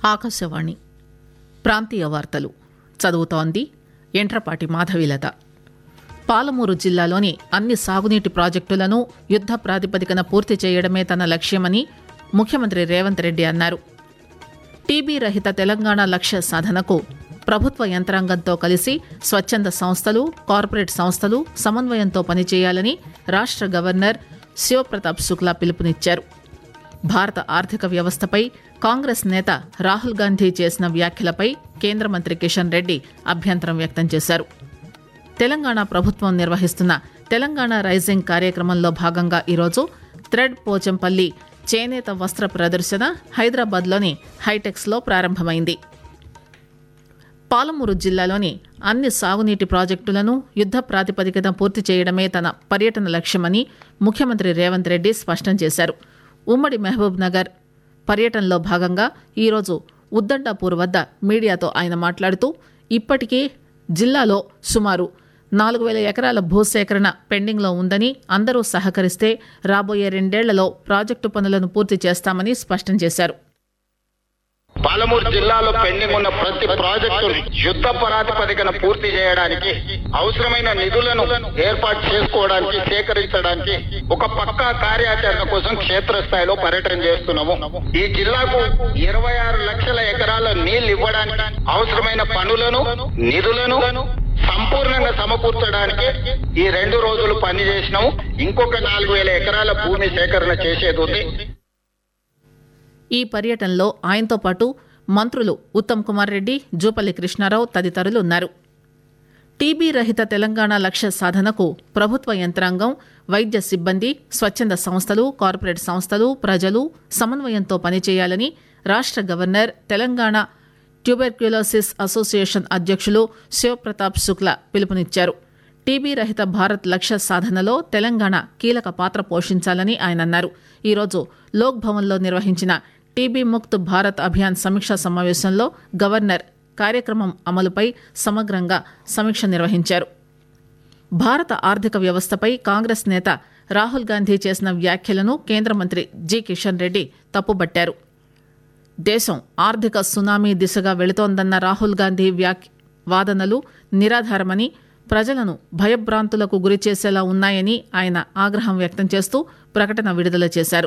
ఆకాశవాణి ప్రాంతీయ వార్తలు చదువుతోంది ఎంట్రపాటి మాధవిలత పాలమూరు జిల్లాలోని అన్ని సాగునీటి ప్రాజెక్టులను యుద్ద ప్రాతిపదికన పూర్తి చేయడమే తన లక్ష్యమని ముఖ్యమంత్రి రేవంత్ రెడ్డి అన్నారు టీబీ రహిత తెలంగాణ లక్ష్య సాధనకు ప్రభుత్వ యంత్రాంగంతో కలిసి స్వచ్ఛంద సంస్థలు కార్పొరేట్ సంస్థలు సమన్వయంతో పనిచేయాలని రాష్ట్ర గవర్నర్ శివప్రతాప్ శుక్లా పిలుపునిచ్చారు భారత ఆర్థిక వ్యవస్థపై కాంగ్రెస్ నేత రాహుల్ గాంధీ చేసిన వ్యాఖ్యలపై కేంద్ర మంత్రి కిషన్ రెడ్డి అభ్యంతరం వ్యక్తం చేశారు తెలంగాణ ప్రభుత్వం నిర్వహిస్తున్న తెలంగాణ రైజింగ్ కార్యక్రమంలో భాగంగా ఈరోజు థ్రెడ్ పోచంపల్లి చేనేత వస్త్ర ప్రదర్శన హైదరాబాద్లోని హైటెక్స్లో ప్రారంభమైంది పాలమూరు జిల్లాలోని అన్ని సాగునీటి ప్రాజెక్టులను యుద్ద ప్రాతిపదికన పూర్తి చేయడమే తన పర్యటన లక్ష్యమని ముఖ్యమంత్రి రేవంత్ రెడ్డి స్పష్టం చేశారు ఉమ్మడి మహబూబ్ నగర్ పర్యటనలో భాగంగా ఈరోజు ఉద్దండాపూర్ వద్ద మీడియాతో ఆయన మాట్లాడుతూ ఇప్పటికే జిల్లాలో సుమారు నాలుగు వేల ఎకరాల భూసేకరణ పెండింగ్లో ఉందని అందరూ సహకరిస్తే రాబోయే రెండేళ్లలో ప్రాజెక్టు పనులను పూర్తి చేస్తామని స్పష్టం చేశారు పాలమూరు జిల్లాలో పెండింగ్ ఉన్న ప్రతి ప్రాజెక్టును యుద్ధ ప్రాతిపదికన పూర్తి చేయడానికి అవసరమైన నిధులను ఏర్పాటు చేసుకోవడానికి సేకరించడానికి ఒక పక్కా కార్యాచరణ కోసం క్షేత్రస్థాయిలో పర్యటన చేస్తున్నాము ఈ జిల్లాకు ఇరవై ఆరు లక్షల ఎకరాల నీళ్లు ఇవ్వడానికి అవసరమైన పనులను నిధులను సంపూర్ణంగా సమకూర్చడానికి ఈ రెండు రోజులు పని చేసినాము ఇంకొక నాలుగు వేల ఎకరాల భూమి సేకరణ చేసేది ఉంది ఈ పర్యటనలో ఆయనతో పాటు మంత్రులు ఉత్తమ్ కుమార్ రెడ్డి జూపల్లి కృష్ణారావు తదితరులు ఉన్నారు టీబీ రహిత తెలంగాణ లక్ష్య సాధనకు ప్రభుత్వ యంత్రాంగం వైద్య సిబ్బంది స్వచ్ఛంద సంస్థలు కార్పొరేట్ సంస్థలు ప్రజలు సమన్వయంతో పనిచేయాలని రాష్ట్ర గవర్నర్ తెలంగాణ ట్యూబెర్క్యులోసిస్ అసోసియేషన్ అధ్యక్షులు శివప్రతాప్ శుక్లా పిలుపునిచ్చారు టీబీ రహిత భారత్ లక్ష్య సాధనలో తెలంగాణ కీలక పాత్ర పోషించాలని ఆయన అన్నారు ఈరోజు లోక్ భవన్లో నిర్వహించిన టీబీ ముక్త్ భారత్ అభియాన్ సమీక్షా సమావేశంలో గవర్నర్ కార్యక్రమం అమలుపై సమగ్రంగా సమీక్ష నిర్వహించారు భారత ఆర్థిక వ్యవస్థపై కాంగ్రెస్ నేత రాహుల్ గాంధీ చేసిన వ్యాఖ్యలను కేంద్ర మంత్రి జి కిషన్ రెడ్డి తప్పుబట్టారు దేశం ఆర్థిక సునామీ దిశగా వెళుతోందన్న రాహుల్ గాంధీ వ్యాక్ వాదనలు నిరాధారమని ప్రజలను భయభ్రాంతులకు గురిచేసేలా ఉన్నాయని ఆయన ఆగ్రహం వ్యక్తం చేస్తూ ప్రకటన విడుదల చేశారు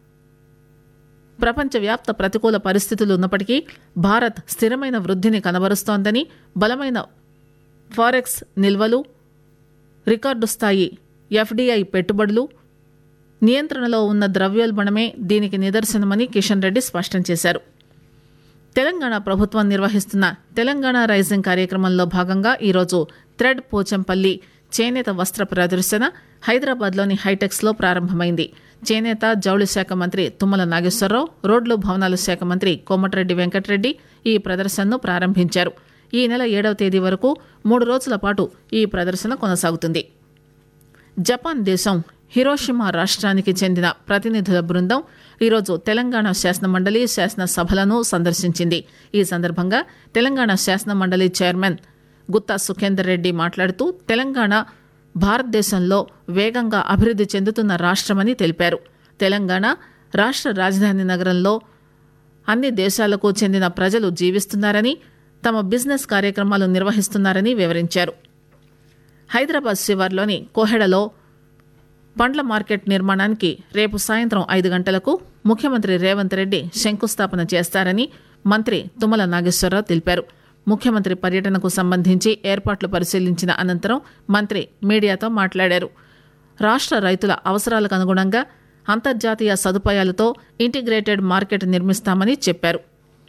ప్రపంచవ్యాప్త ప్రతికూల పరిస్థితులు ఉన్నప్పటికీ భారత్ స్థిరమైన వృద్ధిని కనబరుస్తోందని బలమైన ఫారెక్స్ నిల్వలు రికార్డు స్థాయి ఎఫ్డీఐ పెట్టుబడులు నియంత్రణలో ఉన్న ద్రవ్యోల్బణమే దీనికి నిదర్శనమని కిషన్ రెడ్డి స్పష్టం చేశారు తెలంగాణ ప్రభుత్వం నిర్వహిస్తున్న తెలంగాణ రైజింగ్ కార్యక్రమంలో భాగంగా ఈరోజు థ్రెడ్ పోచంపల్లి చేనేత వస్త్ర ప్రదర్శన హైదరాబాద్లోని హైటెక్స్లో ప్రారంభమైంది చేనేత జౌళి శాఖ మంత్రి తుమ్మల నాగేశ్వరరావు రోడ్లు భవనాల శాఖ మంత్రి కోమటిరెడ్డి వెంకటరెడ్డి ఈ ప్రదర్శనను ప్రారంభించారు ఈ నెల ఏడవ తేదీ వరకు మూడు రోజుల పాటు ఈ ప్రదర్శన కొనసాగుతుంది జపాన్ దేశం హిరోషిమా రాష్ట్రానికి చెందిన ప్రతినిధుల బృందం ఈరోజు తెలంగాణ శాసనమండలి శాసనసభలను సందర్శించింది ఈ సందర్భంగా తెలంగాణ శాసనమండలి చైర్మన్ గుత్తా సుఖేందర్ రెడ్డి మాట్లాడుతూ తెలంగాణ భారతదేశంలో వేగంగా అభివృద్ధి చెందుతున్న రాష్ట్రమని తెలిపారు తెలంగాణ రాష్ట్ర రాజధాని నగరంలో అన్ని దేశాలకు చెందిన ప్రజలు జీవిస్తున్నారని తమ బిజినెస్ కార్యక్రమాలు నిర్వహిస్తున్నారని వివరించారు హైదరాబాద్ శివార్లోని కోహెడలో పండ్ల మార్కెట్ నిర్మాణానికి రేపు సాయంత్రం ఐదు గంటలకు ముఖ్యమంత్రి రేవంత్ రెడ్డి శంకుస్థాపన చేస్తారని మంత్రి తుమ్మల నాగేశ్వరరావు తెలిపారు ముఖ్యమంత్రి పర్యటనకు సంబంధించి ఏర్పాట్లు పరిశీలించిన అనంతరం మంత్రి మీడియాతో మాట్లాడారు రాష్ట్ర రైతుల అవసరాలకు అనుగుణంగా అంతర్జాతీయ సదుపాయాలతో ఇంటిగ్రేటెడ్ మార్కెట్ నిర్మిస్తామని చెప్పారు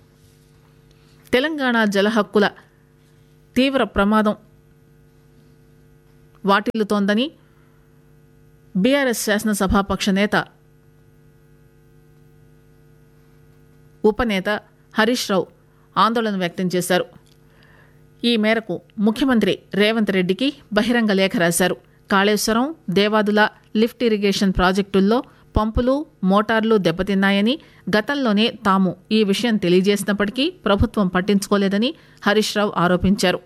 తెలంగాణ జలహక్కుల తీవ్ర ప్రమాదం వాటిల్లుతోందని బీఆర్ఎస్ శాసనసభాపక్ష నేత ఉపనేత హరీష్ రావు ఆందోళన వ్యక్తం చేశారు ఈ మేరకు ముఖ్యమంత్రి రేవంత్ రెడ్డికి బహిరంగ లేఖ రాశారు కాళేశ్వరం దేవాదుల లిఫ్ట్ ఇరిగేషన్ ప్రాజెక్టుల్లో పంపులు మోటార్లు దెబ్బతిన్నాయని గతంలోనే తాము ఈ విషయం తెలియజేసినప్పటికీ ప్రభుత్వం పట్టించుకోలేదని హరీష్ రావు ఆరోపించారు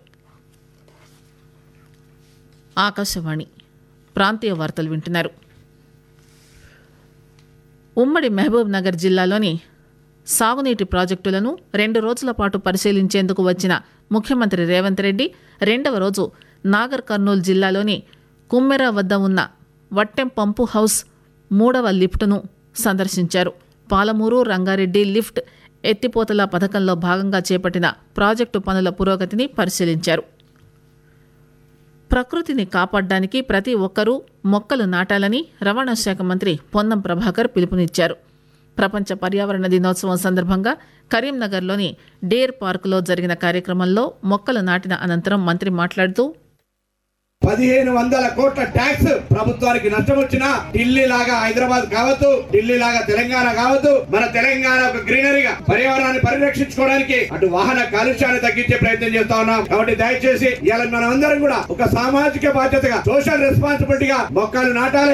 ఆకాశవాణి ప్రాంతీయ వార్తలు వింటున్నారు ఉమ్మడి మహబూబ్ నగర్ జిల్లాలోని సాగునీటి ప్రాజెక్టులను రెండు రోజుల పాటు పరిశీలించేందుకు వచ్చిన ముఖ్యమంత్రి రేవంత్ రెడ్డి రెండవ రోజు నాగర్ కర్నూలు జిల్లాలోని కుమ్మెర వద్ద ఉన్న వట్టెం పంపు హౌస్ మూడవ లిఫ్టును సందర్శించారు పాలమూరు రంగారెడ్డి లిఫ్ట్ ఎత్తిపోతల పథకంలో భాగంగా చేపట్టిన ప్రాజెక్టు పనుల పురోగతిని పరిశీలించారు ప్రకృతిని కాపాడడానికి ప్రతి ఒక్కరూ మొక్కలు నాటాలని రవాణా శాఖ మంత్రి పొన్నం ప్రభాకర్ పిలుపునిచ్చారు ప్రపంచ పర్యావరణ దినోత్సవం సందర్భంగా కరీంనగర్లోని డేర్ పార్కులో జరిగిన కార్యక్రమంలో మొక్కలు నాటిన అనంతరం మంత్రి మాట్లాడుతూ పదిహేను వందల కోట్ల ట్యాక్స్ ప్రభుత్వానికి నష్టం వచ్చినా ఢిల్లీ లాగా హైదరాబాద్ కావద్దు ఢిల్లీ లాగా తెలంగాణ కావద్దు మన తెలంగాణ ఒక గ్రీనరీగా పర్యావరణాన్ని పరిరక్షించుకోవడానికి అటు వాహన కాలుష్యాన్ని తగ్గించే ప్రయత్నం చేస్తా ఉన్నాం కాబట్టి దయచేసి ఇవాళ మనం అందరం కూడా ఒక సామాజిక బాధ్యతగా సోషల్ రెస్పాన్సిబిలిటీగా మొక్కలు నాటాలి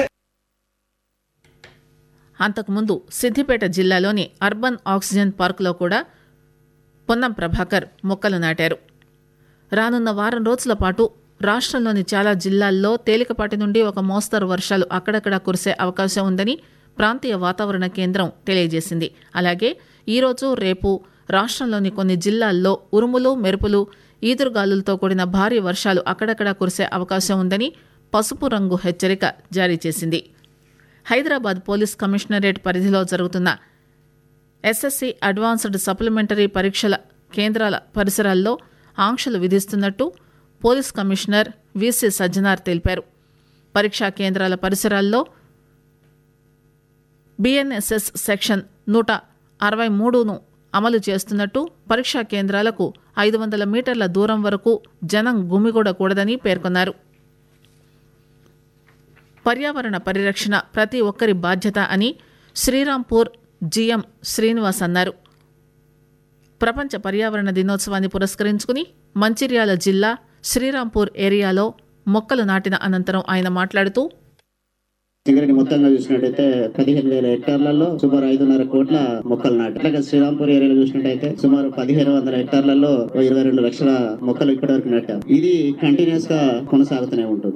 అంతకుముందు సిద్దిపేట జిల్లాలోని అర్బన్ ఆక్సిజన్ పార్కులో కూడా పొన్నం ప్రభాకర్ మొక్కలు నాటారు రానున్న వారం రోజుల పాటు రాష్ట్రంలోని చాలా జిల్లాల్లో తేలికపాటి నుండి ఒక మోస్తరు వర్షాలు అక్కడక్కడ కురిసే అవకాశం ఉందని ప్రాంతీయ వాతావరణ కేంద్రం తెలియజేసింది అలాగే ఈరోజు రేపు రాష్ట్రంలోని కొన్ని జిల్లాల్లో ఉరుములు మెరుపులు ఈదురుగాలులతో కూడిన భారీ వర్షాలు అక్కడక్కడ కురిసే అవకాశం ఉందని పసుపు రంగు హెచ్చరిక జారీ చేసింది హైదరాబాద్ పోలీస్ కమిషనరేట్ పరిధిలో జరుగుతున్న ఎస్ఎస్సి అడ్వాన్స్డ్ సప్లిమెంటరీ పరీక్షల కేంద్రాల పరిసరాల్లో ఆంక్షలు విధిస్తున్నట్టు పోలీస్ కమిషనర్ విసి సజ్జనార్ తెలిపారు పరీక్షా కేంద్రాల పరిసరాల్లో బిఎన్ఎస్ఎస్ సెక్షన్ నూట అరవై మూడును అమలు చేస్తున్నట్టు పరీక్షా కేంద్రాలకు ఐదు వందల మీటర్ల దూరం వరకు జనం గుమిగూడకూడదని పేర్కొన్నారు పర్యావరణ పరిరక్షణ ప్రతి ఒక్కరి బాధ్యత అని శ్రీరాంపూర్ జిఎం శ్రీనివాస్ అన్నారు ప్రపంచ పర్యావరణ దినోత్సవాన్ని పురస్కరించుకుని మంచిర్యాల జిల్లా శ్రీరాంపూర్ ఏరియాలో మొక్కలు నాటిన అనంతరం ఆయన మాట్లాడుతూ సింగరేణి మొత్తంగా చూసినట్టయితే పదిహేను వేల హెక్టార్లలో సుమారు ఐదున్నర కోట్ల మొక్కలు నాటు అట్లాగే శ్రీరాంపూర్ ఏరియాలో చూసినట్టయితే సుమారు పదిహేను వందల హెక్టార్లలో ఓ ఇరవై రెండు లక్షల మొక్కలు ఇప్పటివరకు నాటాం ఇది కంటిన్యూస్ గా కొనసాగుతూనే ఉంటుంది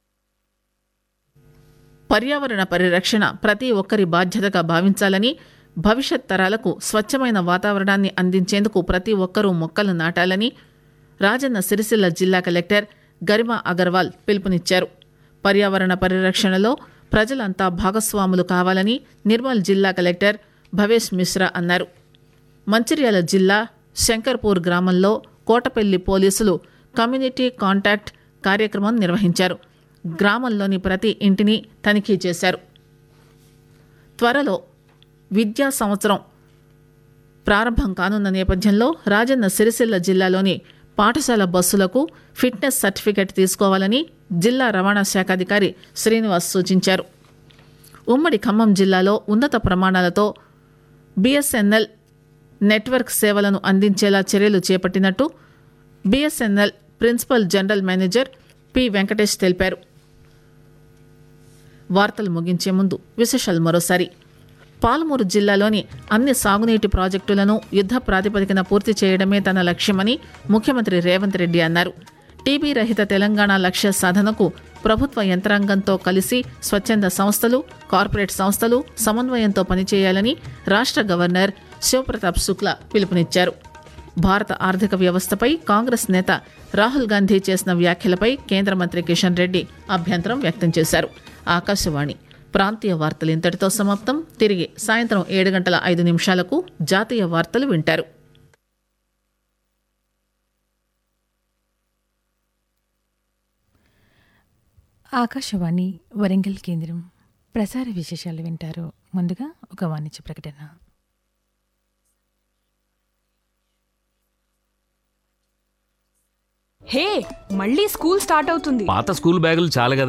పర్యావరణ పరిరక్షణ ప్రతి ఒక్కరి బాధ్యతగా భావించాలని భవిష్యత్ తరాలకు స్వచ్ఛమైన వాతావరణాన్ని అందించేందుకు ప్రతి ఒక్కరూ మొక్కలు నాటాలని రాజన్న సిరిసిల్ల జిల్లా కలెక్టర్ గరిమా అగర్వాల్ పిలుపునిచ్చారు పర్యావరణ పరిరక్షణలో ప్రజలంతా భాగస్వాములు కావాలని నిర్మల్ జిల్లా కలెక్టర్ భవేష్ మిశ్రా అన్నారు మంచిర్యాల జిల్లా శంకర్పూర్ గ్రామంలో కోటపల్లి పోలీసులు కమ్యూనిటీ కాంటాక్ట్ కార్యక్రమం నిర్వహించారు గ్రామంలోని ప్రతి ఇంటిని తనిఖీ చేశారు త్వరలో విద్యా సంవత్సరం ప్రారంభం కానున్న నేపథ్యంలో రాజన్న సిరిసిల్ల జిల్లాలోని పాఠశాల బస్సులకు ఫిట్నెస్ సర్టిఫికెట్ తీసుకోవాలని జిల్లా రవాణా శాఖ అధికారి శ్రీనివాస్ సూచించారు ఉమ్మడి ఖమ్మం జిల్లాలో ఉన్నత ప్రమాణాలతో బీఎస్ఎన్ఎల్ నెట్వర్క్ సేవలను అందించేలా చర్యలు చేపట్టినట్టు BSNL principal general manager P Venkatesh తెలిపారు వార్తలు ముగించే ముందు విశేషాలు మరోసారి పాలమూరు జిల్లాలోని అన్ని సాగునీటి ప్రాజెక్టులను యుద్ధ ప్రాతిపదికన పూర్తి చేయడమే తన లక్ష్యమని ముఖ్యమంత్రి రేవంత్ రెడ్డి అన్నారు టీబీ రహిత తెలంగాణ లక్ష్య సాధనకు ప్రభుత్వ యంత్రాంగంతో కలిసి స్వచ్ఛంద సంస్థలు కార్పొరేట్ సంస్థలు సమన్వయంతో పనిచేయాలని రాష్ట్ర గవర్నర్ శివప్రతాప్ శుక్లా పిలుపునిచ్చారు భారత ఆర్థిక వ్యవస్థపై కాంగ్రెస్ నేత రాహుల్ గాంధీ చేసిన వ్యాఖ్యలపై కేంద్ర మంత్రి కిషన్ రెడ్డి అభ్యంతరం వ్యక్తం చేశారు ఆకాశవాణి ప్రాంతీయ వార్తలు ఇంతటితో సమాప్తం తిరిగి సాయంత్రం ఏడు గంటల ఐదు నిమిషాలకు జాతీయ వార్తలు వింటారు ఆకాశవాణి వరంగల్ కేంద్రం ప్రసార విశేషాలు వింటారు ముందుగా ఒక వాణిజ్య ప్రకటన హే మళ్ళీ స్కూల్ స్టార్ట్ అవుతుంది పాత స్కూల్ బ్యాగులు చాలు కదా